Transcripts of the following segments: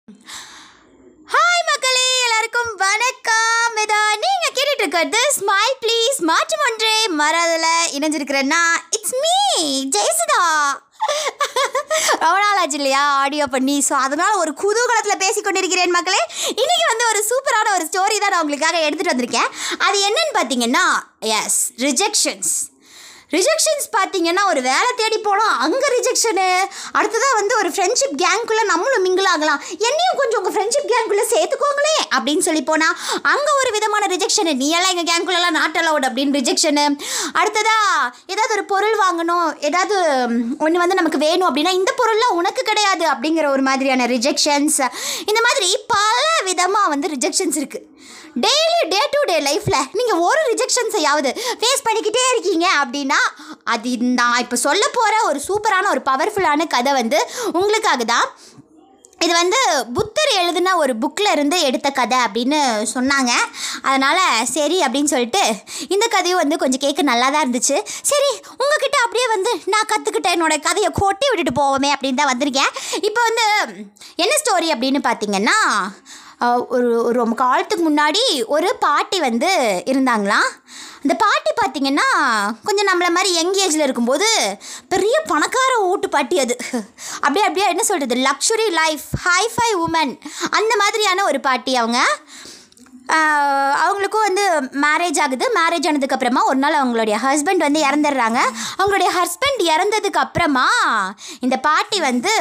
hi மக்களே எல்லாருக்கும் வணக்கம் இதோ நீங்க கேட்டுட்டு இருக்கிறது ஸ்மைல் ப்ளீஸ் மாற்றம் ஒன்றே மறதல இணைஞ்சிருக்கிறேன்னா இட்ஸ் மீ ஜெயசுதா ரொம்ப நாள் ஆச்சு இல்லையா ஆடியோ பண்ணி ஸோ அதனால் ஒரு குதூகலத்தில் பேசி கொண்டிருக்கிறேன் மக்களே இன்றைக்கி வந்து ஒரு சூப்பரான ஒரு ஸ்டோரி தான் நான் உங்களுக்காக எடுத்துகிட்டு வந்திருக்கேன் அது என்னன்னு பார்த்தீங்கன்னா எஸ் ரிஜெக்ஷன்ஸ் ரிஜெக்ஷன்ஸ் பார்த்தீங்கன்னா ஒரு வேலை தேடி போனோம் அங்கே ரிஜெக்ஷனு அடுத்ததாக வந்து ஒரு ஃப்ரெண்ட்ஷிப் கேங்குள்ளே நம்மளும் மிங்கிள் ஆகலாம் என்னையும் கொஞ்சம் உங்கள் ஃப்ரெண்ட்ஷிப் கேங்குள்ளே சேர்த்துக்கோங்களே அப்படின்னு சொல்லி போனால் அங்கே ஒரு விதமான ரிஜெக்ஷனு நீ எல்லாம் எங்கள் கேங்குள்ளெல்லாம் நாட் அலவுட் அப்படின்னு ரிஜெக்ஷனு அடுத்ததாக ஏதாவது ஒரு பொருள் வாங்கணும் ஏதாவது ஒன்று வந்து நமக்கு வேணும் அப்படின்னா இந்த பொருள்லாம் உனக்கு கிடையாது அப்படிங்கிற ஒரு மாதிரியான ரிஜெக்ஷன்ஸ் இந்த மாதிரி பல விதமாக வந்து ரிஜெக்ஷன்ஸ் இருக்குது டெய்லி டே டு டே லைஃப்பில் நீங்கள் ஒரு ரிஜெக்ஷன்ஸையாவது ஃபேஸ் பண்ணிக்கிட்டே இருக்கீங்க அப்படின்னா அது நான் இப்போ சொல்ல போகிற ஒரு சூப்பரான ஒரு பவர்ஃபுல்லான கதை வந்து உங்களுக்காக தான் இது வந்து புத்தர் எழுதின ஒரு புக்கில் இருந்து எடுத்த கதை அப்படின்னு சொன்னாங்க அதனால் சரி அப்படின்னு சொல்லிட்டு இந்த கதையும் வந்து கொஞ்சம் கேட்க நல்லா தான் இருந்துச்சு சரி உங்ககிட்ட அப்படியே வந்து நான் கற்றுக்கிட்ட என்னோட கதையை கொட்டி விட்டுட்டு போவோமே அப்படின்னு தான் வந்திருக்கேன் இப்போ வந்து என்ன ஸ்டோரி அப்படின்னு பார்த்தீங்கன்னா அஹ், ஒரு ஒரு ரொம்ப காலத்துக்கு முன்னாடி ஒரு பாட்டி வந்து இருந்தாங்களாம் அந்த பாட்டி பார்த்தீங்கன்னா கொஞ்சம் நம்மளை மாதிரி யங் ஏஜில் இருக்கும்போது பெரிய பணக்கார வீட்டு பாட்டி அது அப்படியே அப்படியே என்ன சொல்கிறது லக்ஸுரி லைஃப் ஹைஃபை உமன் அந்த மாதிரியான ஒரு பாட்டி அவங்க ஆஹ் அவங்களுக்கும் வந்து மேரேஜ் ஆகுது மேரேஜ் ஆனதுக்கப்புறமா ஒரு நாள் அவங்களுடைய ஹஸ்பண்ட் வந்து இறந்துடுறாங்க அவங்களுடைய ஹஸ்பண்ட் இறந்ததுக்கு அப்புறமா இந்த பாட்டி வந்து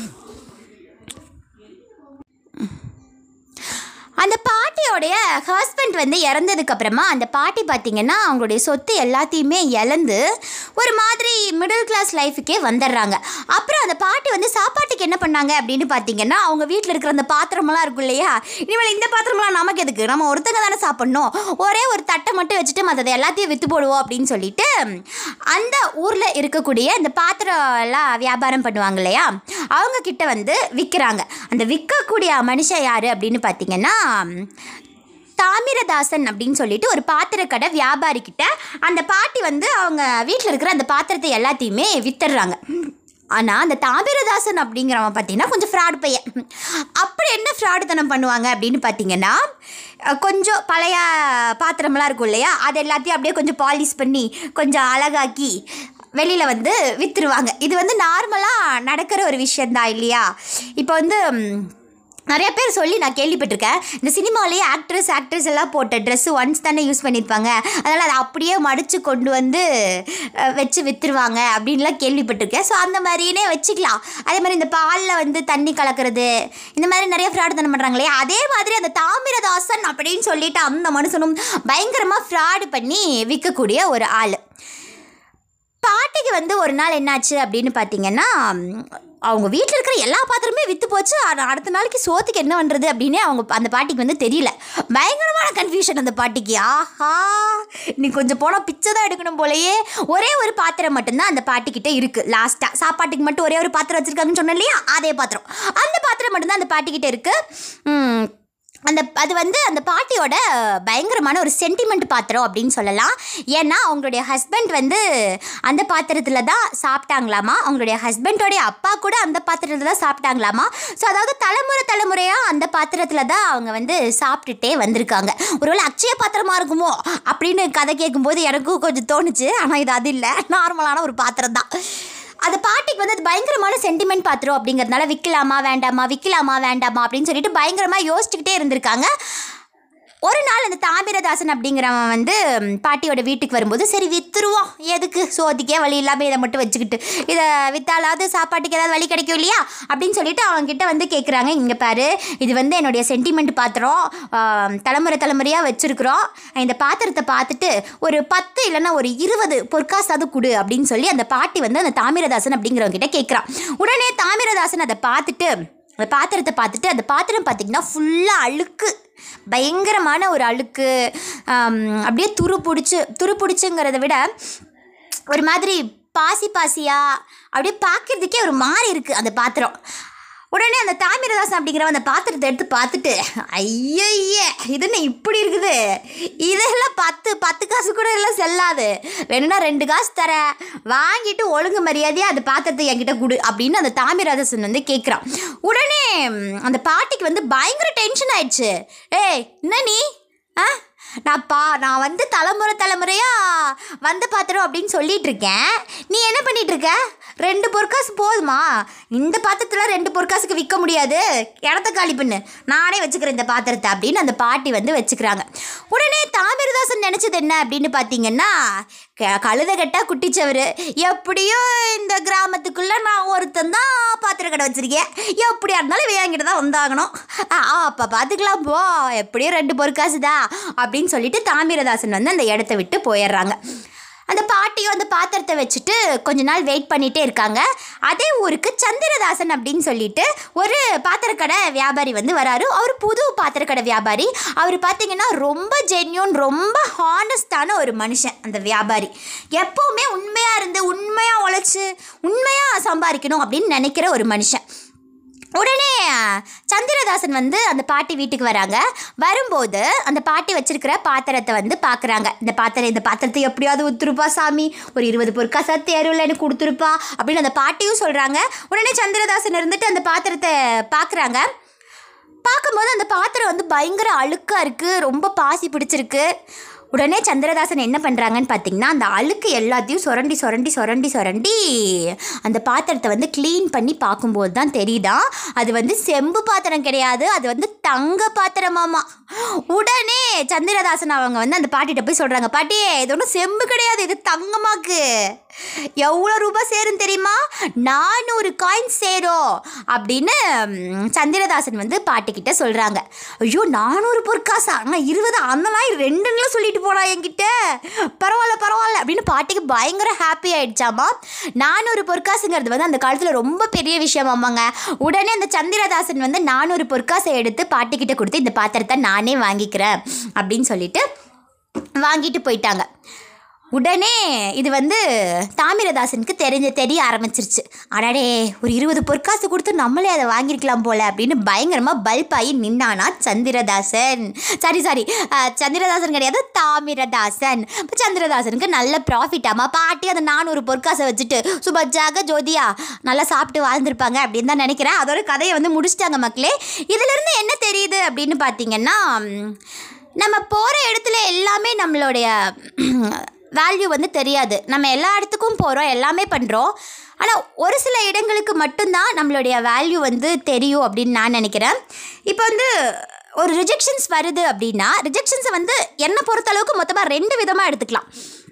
அந்த பாட்டியோடைய ஹஸ்பண்ட் வந்து இறந்ததுக்கு அப்புறமா அந்த பாட்டி பார்த்தீங்கன்னா அவங்களுடைய சொத்து எல்லாத்தையுமே இழந்து ஒரு மாதிரி மிடில் கிளாஸ் லைஃபுக்கே வந்துடுறாங்க அப்புறம் அந்த பாட்டி வந்து சாப்பாட்டுக்கு என்ன பண்ணாங்க அப்படின்னு பார்த்தீங்கன்னா அவங்க வீட்டில் இருக்கிற அந்த பாத்திரமெல்லாம் இருக்கும் இல்லையா இனிமேல் இந்த பாத்திரமெல்லாம் நமக்கு எதுக்கு நம்ம ஒருத்தங்க தானே சாப்பிட்ணும் ஒரே ஒரு தட்டை மட்டும் வச்சுட்டு மற்றதை எல்லாத்தையும் விற்று போடுவோம் அப்படின்னு சொல்லிட்டு அந்த ஊரில் இருக்கக்கூடிய இந்த பாத்திரம் எல்லாம் வியாபாரம் பண்ணுவாங்க இல்லையா அவங்க கிட்ட வந்து விற்கிறாங்க அந்த விற்கக்கூடிய மனுஷன் யார் அப்படின்னு பார்த்தீங்கன்னா தாமிரதாசன் அப்படின்னு சொல்லிட்டு ஒரு பாத்திரக்கடை வியாபாரி கிட்ட அந்த பாட்டி வந்து அவங்க வீட்டில் இருக்கிற அந்த பாத்திரத்தை எல்லாத்தையுமே வித்துடுறாங்க ஆனால் அந்த தாமிரதாசன் அப்படிங்கிறவன் பார்த்தீங்கன்னா கொஞ்சம் ஃப்ராட் பையன் அப்படி என்ன ஃப்ராடுத்தனம் பண்ணுவாங்க அப்படின்னு பார்த்தீங்கன்னா அஹ், கொஞ்சம் பழைய பாத்திரமெல்லாம் இருக்கும் இல்லையா அது எல்லாத்தையும் அப்படியே கொஞ்சம் பாலிஷ் பண்ணி கொஞ்சம் அழகாக்கி வெளியில் வந்து விற்றுருவாங்க இது வந்து நார்மலாக நடக்கிற ஒரு விஷயந்தான் இல்லையா இப்போ வந்து ம், நிறைய பேர் சொல்லி நான் கேள்விப்பட்டிருக்கேன் இந்த சினிமாலேயே ஆக்ட்ரஸ் ஆக்ட்ரஸ் எல்லாம் போட்ட ட்ரெஸ்ஸு ஒன்ஸ் தானே யூஸ் பண்ணியிருப்பாங்க அதனால் அதை அப்படியே மடித்து கொண்டு வந்து அஹ், வச்சு விற்றுருவாங்க அப்படின்லாம் கேள்விப்பட்டிருக்கேன் ஸோ அந்த மாதிரினே வச்சுக்கலாம் அதே மாதிரி இந்த பாலில் வந்து தண்ணி கலக்கிறது இந்த மாதிரி நிறைய ஃப்ராட் தானே பண்ணுறாங்க இல்லையா அதே மாதிரி அந்த தாமிரதாசன் அப்படின்னு சொல்லிட்டு அந்த மனுஷனும் பயங்கரமாக ஃப்ராடு பண்ணி விற்கக்கூடிய ஒரு ஆள் பாட்டிக்கு வந்து ஒரு நாள் என்னாச்சு அப்படின்னு பார்த்தீங்கன்னா ம், அவங்க வீட்டில் இருக்கிற எல்லா பாத்திரமே விற்று போச்சு ஆனா அடுத்த நாளைக்கு சோத்துக்கு என்ன பண்ணுறது அப்படின்னு அவங்க அந்த பாட்டிக்கு வந்து தெரியல பயங்கரமான கன்ஃபியூஷன் அந்த பாட்டிக்கு ஆஹா நீ கொஞ்சம் போனால் பிச்சை தான் எடுக்கணும் போலயே ஒரே ஒரு பாத்திரம் மட்டும்தான் அந்த பாட்டிக்கிட்ட இருக்குது லாஸ்ட்டாக சாப்பாட்டுக்கு மட்டும் ஒரே ஒரு பாத்திரம் வச்சுருக்காங்கன்னு சொன்னேன் இல்லையா அதே பாத்திரம் அந்த பாத்திரம் மட்டும்தான் அந்த பாட்டிக்கிட்ட இருக்குது அந்த அது வந்து அந்த பாட்டியோட பயங்கரமான ஒரு சென்டிமெண்ட் பாத்திரம் அப்படின்னு சொல்லலாம் ஏன்னா அவங்களுடைய ஹஸ்பண்ட் வந்து அந்த பாத்திரத்தில் தான் சாப்பிட்டாங்களாமா அவங்களுடைய ஹஸ்பண்டோடைய அப்பா கூட அந்த பாத்திரத்தில் தான் சாப்பிட்டாங்களாமா ஸோ அதாவது தலைமுறை தலைமுறையாக அந்த பாத்திரத்தில் தான் அவங்க வந்து சாப்பிட்டுட்டே வந்திருக்காங்க ஒருவேளை அக்ஷய பாத்திரமா இருக்குமோ அப்படின்னு கதை கேட்கும்போது எனக்கும் கொஞ்சம் தோணுச்சு ஆனால் இது அது இல்லை நார்மலான ஒரு பாத்திரம் தான் அந்த பாட்டிக்கு வந்து அது பயங்கரமான சென்டிமெண்ட் பாத்திரம் அப்படிங்கிறதுனால விற்கலாமா வேண்டாமா விற்கலாமா வேண்டாமா அப்படின்னு சொல்லிட்டு பயங்கரமாக யோசிச்சுக்கிட்டே இருந்திருக்காங்க ஒரு நாள் அந்த தாமிரதாசன் அப்படிங்கிறவன் வந்து ம், பாட்டியோட வீட்டுக்கு வரும்போது சரி வித்துருவோம் எதுக்கு சோதிக்கே வழி இல்லாமல் இதை மட்டும் வச்சுக்கிட்டு இதை வித்தாலாவது சாப்பாட்டுக்கு ஏதாவது வழி கிடைக்கும் இல்லையா அப்படின்னு சொல்லிட்டு அவங்ககிட்ட வந்து கேட்குறாங்க இங்கே பாரு இது வந்து என்னுடைய சென்டிமெண்ட் பாத்திரம் ஆம், தலைமுறை தலைமுறையாக வச்சுருக்குறோம் இந்த பாத்திரத்தை பார்த்துட்டு ஒரு பத்து இல்லைன்னா ஒரு இருபது பொற்காசாவது கொடு அப்படின்னு சொல்லி அந்த பாட்டி வந்து அந்த தாமிரதாசன் அப்படிங்கிறவங்க கிட்ட கேட்குறான் உடனே தாமிரதாசன் அதை பார்த்துட்டு அந்த பாத்திரத்தை பார்த்துட்டு அந்த பாத்திரம் பார்த்திங்கன்னா ஃபுல்லாக அழுக்கு பயங்கரமான ஒரு அழுக்கு ஆம், அப்படியே துரு பிடிச்சி துரு பிடிச்சுங்கிறத விட ஒரு மாதிரி பாசி பாசியாக அப்படியே பார்க்கறதுக்கே ஒரு மாதிரி இருக்குது அந்த பாத்திரம் உடனே அந்த தாமிரதாசன் அப்படிங்கிற அந்த பாத்திரத்தை எடுத்து பார்த்துட்டு ஐயய்ய இது என்ன இப்படி இருக்குது இதெல்லாம் பத்து பத்து காசு கூட எல்லாம் செல்லாது வேணும்னா ரெண்டு காசு தரேன் வாங்கிட்டு ஒழுங்கு மரியாதையாக அந்த பாத்திரத்தை என்கிட்ட கொடு அப்படின்னு அந்த தாமிரதாசன் வந்து கேட்குறான் உடனே ம், அந்த பாட்டிக்கு வந்து பயங்கர டென்ஷன் ஆயிடுச்சு ஏய் என்ன நீ ஆ நான் பா நான் வந்து தலைமுறை தலைமுறையாக வந்த பாத்திரம் அப்படின்னு சொல்லிட்டு இருக்கேன் நீ என்ன பண்ணிட்டு இருக்க ரெண்டு பொற்காசு போதுமா இந்த பாத்திரத்தில் ரெண்டு பொற்காசுக்கு விற்க முடியாது இடத்த காலி பண்ணு நானே வச்சுக்கிறேன் இந்த பாத்திரத்தை அப்படின்னு அந்த பாட்டி வந்து வச்சுக்கிறாங்க உடனே தாமிரதாசன் நினச்சது என்ன அப்படின்னு பார்த்தீங்கன்னா க- கழுத கட்டா குட்டிச்சவர் எப்படியும் இந்த கிராமத்துக்குள்ளே நான் ஒருத்தன் தான் பாத்திர கடை வச்சுருக்கேன் எப்படியா இருந்தாலும் வேங்கிட்டு தான் வந்தாகணும் ஆ அப்போ பார்த்துக்கலாம் போ எப்படியும் ரெண்டு பொற்காசு தான் அப்படின்னு சொல்லிட்டு தாமிரதாசன் வந்து அந்த இடத்த விட்டு போயிடுறாங்க அந்த பாட்டியும் அந்த பாத்திரத்தை வச்சுட்டு கொஞ்ச நாள் வெயிட் பண்ணிகிட்டே இருக்காங்க அதே ஊருக்கு சந்திரதாசன் அப்படின்னு சொல்லிட்டு ஒரு பாத்திரக்கடை வியாபாரி வந்து வராரு அவர் புது பாத்திரக்கடை வியாபாரி அவர் பார்த்தீங்கன்னா ரொம்ப ஜென்யூன் ரொம்ப ஹானஸ்டான ஒரு மனுஷன் அந்த வியாபாரி எப்போவுமே உண்மையாக இருந்து உண்மையாக உழைச்சி உண்மையாக சம்பாதிக்கணும் அப்படின்னு நினைக்கிற ஒரு மனுஷன் உடனே சந்திரதாசன் வந்து அந்த பாட்டி வீட்டுக்கு வராங்க வரும்போது அந்த பாட்டி வச்சிருக்கிற பாத்திரத்தை வந்து பார்க்குறாங்க இந்த பாத்திரம் இந்த பாத்திரத்தை எப்படியாவது ஒத்துருப்பா சாமி ஒரு இருபது பொருட்காசா தேர்வில் எனக்கு கொடுத்துருப்பா அப்படின்னு அந்த பாட்டியும் சொல்கிறாங்க உடனே சந்திரதாசன் இருந்துட்டு அந்த பாத்திரத்தை பார்க்குறாங்க பார்க்கும்போது அந்த பாத்திரம் வந்து பயங்கர அழுக்காக இருக்குது ரொம்ப பாசி பிடிச்சிருக்கு உடனே சந்திரதாசன் என்ன பண்ணுறாங்கன்னு பார்த்தீங்கன்னா அந்த அழுக்கு எல்லாத்தையும் சுரண்டி சுரண்டி சுரண்டி சுரண்டி அந்த பாத்திரத்தை வந்து க்ளீன் பண்ணி பார்க்கும்போது தான் தெரியுதா அது வந்து செம்பு பாத்திரம் கிடையாது அது வந்து தங்க பாத்திரமாமா உடனே சந்திரதாசன் அவங்க வந்து அந்த பாட்டிகிட்ட போய் சொல்கிறாங்க பாட்டி இது ஒன்றும் செம்பு கிடையாது இது தங்கமாக்கு எவ்வளோ ரூபாய் சேரும் தெரியுமா நானூறு காயின் சேரும் அப்படின்னு ம், சந்திரதாசன் வந்து பாட்டிக்கிட்ட சொல்கிறாங்க ஐயோ நானூறு பொற்காசா நான் இருபது அந்த நாய் ரெண்டுன்னு சொல்லிட்டு போனா என்கிட்ட பரவாயில்ல பரவாயில்ல அப்படின்னு பாட்டிக்கு பயங்கர ஹாப்பி ஆயிடுச்சாமா நானூறு பொற்காசுங்கிறது வந்து அந்த காலத்தில் ரொம்ப பெரிய விஷயமாமாங்க உடனே அந்த சந்திரதாசன் வந்து நானூறு பொற்காசை எடுத்து பாட்டிக்கிட்ட கொடுத்து இந்த பாத்திரத்தை நானே வாங்கிக்கிறேன் அப்படின்னு சொல்லிட்டு வாங்கிட்டு போயிட்டாங்க உடனே இது வந்து தாமிரதாசனுக்கு தெரிஞ்ச தெரிய ஆரம்பிச்சிருச்சு அடடே ஒரு இருபது பொற்காசு கொடுத்து நம்மளே அதை வாங்கியிருக்கலாம் போல அப்படின்னு பயங்கரமாக பல்ப் ஆகி நின்னானா சந்திரதாசன் சாரி சாரி சந்திரதாசன் கிடையாது தாமிரதாசன் இப்போ சந்திரதாசனுக்கு நல்ல ப்ராஃபிட் ஆமா பாட்டி அந்த நானூறு பொற்காசை வச்சுட்டு சுபஜாக ஜோதியா நல்லா சாப்பிட்டு வாழ்ந்திருப்பாங்க அப்படின்னு தான் நினைக்கிறேன் அதோட கதையை வந்து முடிச்சிட்டாங்க மக்களே இதிலிருந்து என்ன தெரியுது அப்படின்னு பார்த்தீங்கன்னா ம், நம்ம போகிற இடத்துல எல்லாமே நம்மளுடைய வேல்யூ வந்து தெரியாது நம்ம எல்லா இடத்துக்கும் போகிறோம் எல்லாமே பண்ணுறோம் ஆனால் ஒரு சில இடங்களுக்கு மட்டும்தான் நம்மளுடைய வேல்யூ வந்து தெரியும் அப்படின்னு நான் நினைக்கிறேன் இப்போ வந்து ஒரு ரிஜெக்ஷன்ஸ் வருது அப்படின்னா ரிஜெக்ஷன்ஸை வந்து என்னை பொறுத்தளவுக்கு மொத்தமாக ரெண்டு விதமாக எடுத்துக்கலாம்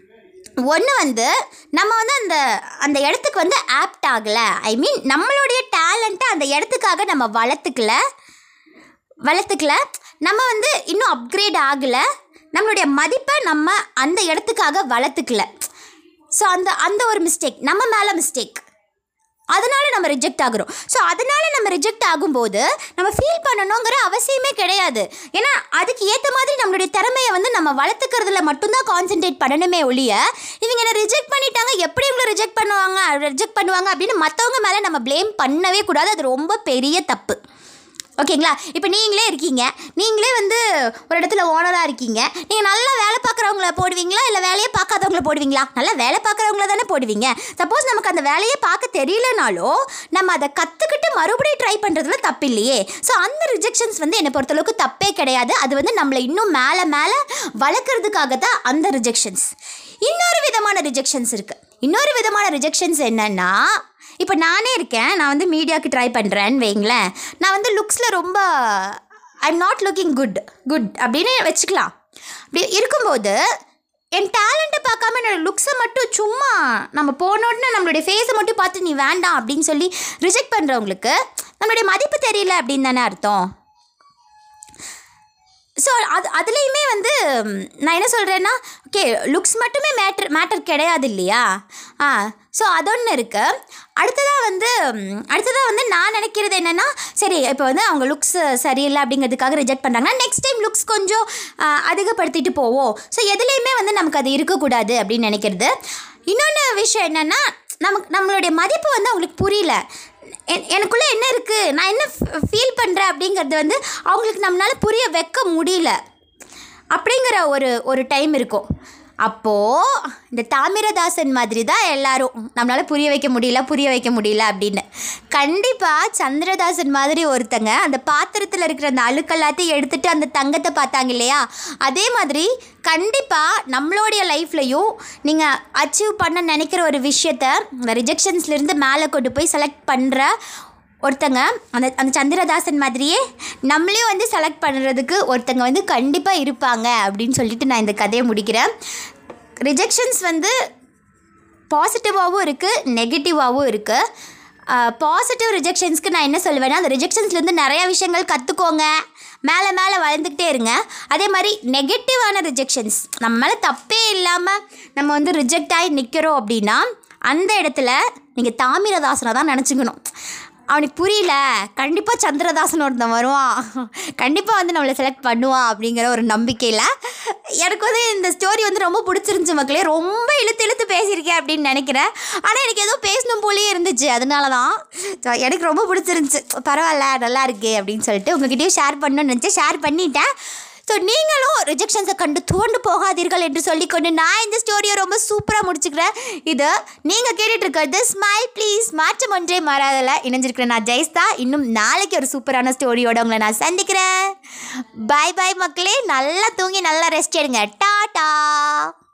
ஒன்று வந்து நம்ம வந்து அந்த அந்த இடத்துக்கு வந்து ஆப்ட் ஆகலை ஐ மீன் நம்மளுடைய டேலண்ட்டை அந்த இடத்துக்காக நம்ம வளர்த்துக்கல வளர்த்துக்கல நம்ம வந்து இன்னும் அப்கிரேட் ஆகலை நம்மளுடைய மதிப்பை நம்ம அந்த இடத்துக்காக வளர்த்துக்கல ஸோ அந்த அந்த ஒரு மிஸ்டேக் நம்ம மேலே மிஸ்டேக் அதனால நம்ம ரிஜெக்ட் ஆகுறோம் ஸோ அதனால நம்ம ரிஜெக்ட் ஆகும்போது நம்ம ஃபீல் பண்ணணுங்கிற அவசியமே கிடையாது ஏன்னா அதுக்கு ஏற்ற மாதிரி நம்மளுடைய திறமையை வந்து நம்ம வளர்த்துக்கிறதுல மட்டும்தான் கான்சென்ட்ரேட் பண்ணணுமே ஒழிய இவங்க என்ன ரிஜெக்ட் பண்ணிட்டாங்க எப்படி இவங்களை ரிஜெக்ட் பண்ணுவாங்க ரிஜெக்ட் பண்ணுவாங்க அப்படின்னு மற்றவங்க மேலே நம்ம ப்ளேம் பண்ணவே கூடாது அது ரொம்ப பெரிய தப்பு ஓகேங்களா இப்போ நீங்களே இருக்கீங்க நீங்களே வந்து ஒரு இடத்துல ஓனராக இருக்கீங்க நீங்கள் நல்லா வேலை பார்க்குறவங்கள போடுவீங்களா இல்லை வேலையை பார்க்காதவங்கள போடுவீங்களா நல்லா வேலை பார்க்குறவங்கள தானே போடுவீங்க சப்போஸ் நமக்கு அந்த வேலையை பார்க்க தெரியலனாலும் நம்ம அதை கற்றுக்கிட்டு மறுபடியும் ட்ரை பண்ணுறதுல தப்பு இல்லையே ஸோ அந்த ரிஜெக்ஷன்ஸ் வந்து என்னை பொறுத்தளவுக்கு தப்பே கிடையாது அது வந்து நம்மளை இன்னும் மேலே மேலே வளர்க்குறதுக்காக தான் அந்த ரிஜெக்ஷன்ஸ் இன்னொரு விதமான ரிஜெக்ஷன்ஸ் இருக்குது இன்னொரு விதமான ரிஜெக்ஷன்ஸ் என்னன்னா இப்போ நானே இருக்கேன் நான் வந்து மீடியாவுக்கு ட்ரை பண்ணுறேன்னு வைங்களேன் நான் வந்து லுக்ஸில் ரொம்ப I am not looking good good அப்படின்னு வச்சுக்கலாம் அப்படி இருக்கும்போது என் டேலண்ட்டை பார்க்காம என்னோட லுக்ஸை மட்டும் சும்மா நம்ம போன உடனே நம்மளுடைய ஃபேஸை மட்டும் பார்த்து நீ வேண்டாம் அப்படின்னு சொல்லி ரிஜெக்ட் பண்ணுறவங்களுக்கு நம்மளுடைய மதிப்பு தெரியல அப்படின்னு தானே அர்த்தம் ஸோ அது அதுலேயுமே வந்து ம், நான் என்ன சொல்கிறேன்னா ஓகே லுக்ஸ் மட்டுமே மேட்டர் மேட்டர் கிடையாது இல்லையா ஆ ஸோ அதொன்று இருக்குது அடுத்ததாக வந்து ம், அடுத்ததாக வந்து நான் நினைக்கிறது என்னென்னா சரி இப்போ வந்து அவங்க லுக்ஸ் சரியில்லை அப்படிங்கிறதுக்காக ரிஜெக்ட் பண்ணுறாங்கன்னா நெக்ஸ்ட் டைம் லுக்ஸ் கொஞ்சம் ஆ, அதிகப்படுத்திட்டு போவோம் ஸோ எதுலேயுமே வந்து நமக்கு அது இருக்கக்கூடாது அப்படின்னு நினைக்கிறது இன்னொன்று விஷயம் என்னென்னா நமக்கு நம்மளுடைய மதிப்பு வந்து அவங்களுக்கு புரியல என் எனக்குள்ளே என்ன இருக்குது நான் என்ன ஃபீல் பண்ணுறேன் அப்படிங்கிறது வந்து அவங்களுக்கு நம்மளால் புரிய வைக்க முடியல அப்படிங்கிற ஒரு ஒரு டைம் இருக்கும் அப்போது இந்த தாமிரதாசன் மாதிரி தான் எல்லாரும் நம்மளால் புரிய வைக்க முடியல புரிய வைக்க முடியல அப்படின்னு கண்டிப்பாக சந்திரதாசன் மாதிரி ஒருத்தங்க அந்த பாத்திரத்தில் இருக்கிற அந்த அழுக்கெல்லாத்தையும் எடுத்துட்டு அந்த தங்கத்தை பார்த்தாங்க இல்லையா அதே மாதிரி கண்டிப்பாக நம்மளுடைய லைஃப்லையும் நீங்கள் அச்சீவ் பண்ண நினைக்கிற ஒரு விஷயத்த இந்த ரிஜெக்ஷன்ஸ்லேருந்து மேலே கொண்டு போய் செலக்ட் பண்ணுற ஒருத்தங்க அந்த அந்த சந்திரதாசன் மாதிரியே நம்மளையும் வந்து செலக்ட் பண்ணுறதுக்கு ஒருத்தங்க வந்து கண்டிப்பாக இருப்பாங்க அப்படின்னு சொல்லிட்டு நான் இந்த கதையை முடிக்கிறேன் ரிஜெக்ஷன்ஸ் வந்து பாசிட்டிவாகவும் இருக்குது நெகட்டிவாகவும் இருக்குது பாசிட்டிவ் ரிஜெக்ஷன்ஸ்க்கு நான் என்ன சொல்லுவேன்னா அந்த ரிஜெக்ஷன்ஸ்லேருந்து நிறையா விஷயங்கள் கற்றுக்கோங்க மேலே மேலே வளர்ந்துக்கிட்டே இருங்க அதே மாதிரி நெகட்டிவான ரிஜெக்ஷன்ஸ் நம்ம மேலே தப்பே இல்லாமல் நம்ம வந்து ரிஜெக்ட் ஆகி நிற்கிறோம் அப்படின்னா அந்த இடத்துல நீங்கள் தாமிரதாசனை தான் நினச்சிக்கணும் அவனுக்கு புரியல கண்டிப்பாக சந்திரதாசன் ஒருத்தன் வருவான் கண்டிப்பாக வந்து நம்மளை செலக்ட் பண்ணுவான் அப்படிங்கிற ஒரு நம்பிக்கையில் எனக்கு வந்து இந்த ஸ்டோரி வந்து ரொம்ப பிடிச்சிருந்துச்சு மக்களே ரொம்ப இழுத்து இழுத்து பேசியிருக்கேன் அப்படின்னு நினைக்கிறேன் ஆனால் எனக்கு ஏதோ பேசணும் போலயே இருந்துச்சு அதனால தான் So, எனக்கு ரொம்ப பிடிச்சிருந்துச்சு பரவாயில்ல நல்லா இருக்கு அப்படின்னு சொல்லிட்டு உங்ககிட்டயும் ஷேர் பண்ணணும்னு நினச்சேன் ஷேர் பண்ணிட்டேன் ஸோ நீங்களும் ரிஜெக்ஷன்ஸை கண்டு துவண்டு போகாதீர்கள் என்று சொல்லிக்கொண்டு நான் இந்த ஸ்டோரியை ரொம்ப சூப்பராக முடிச்சுக்கிறேன் இது நீங்கள் கேட்டுட்டு இருக்கிறது ஸ்மைல் ப்ளீஸ் மாற்றம் ஒன்றே மாறாதல இணைஞ்சிருக்கிறேன் நான் ஜெயஸ்தா இன்னும் நாளைக்கு ஒரு சூப்பரான ஸ்டோரியோட உங்களை நான் சந்திக்கிறேன் பாய் பாய் மக்களே நல்லா தூங்கி நல்லா ரெஸ்ட் எடுங்க டாடா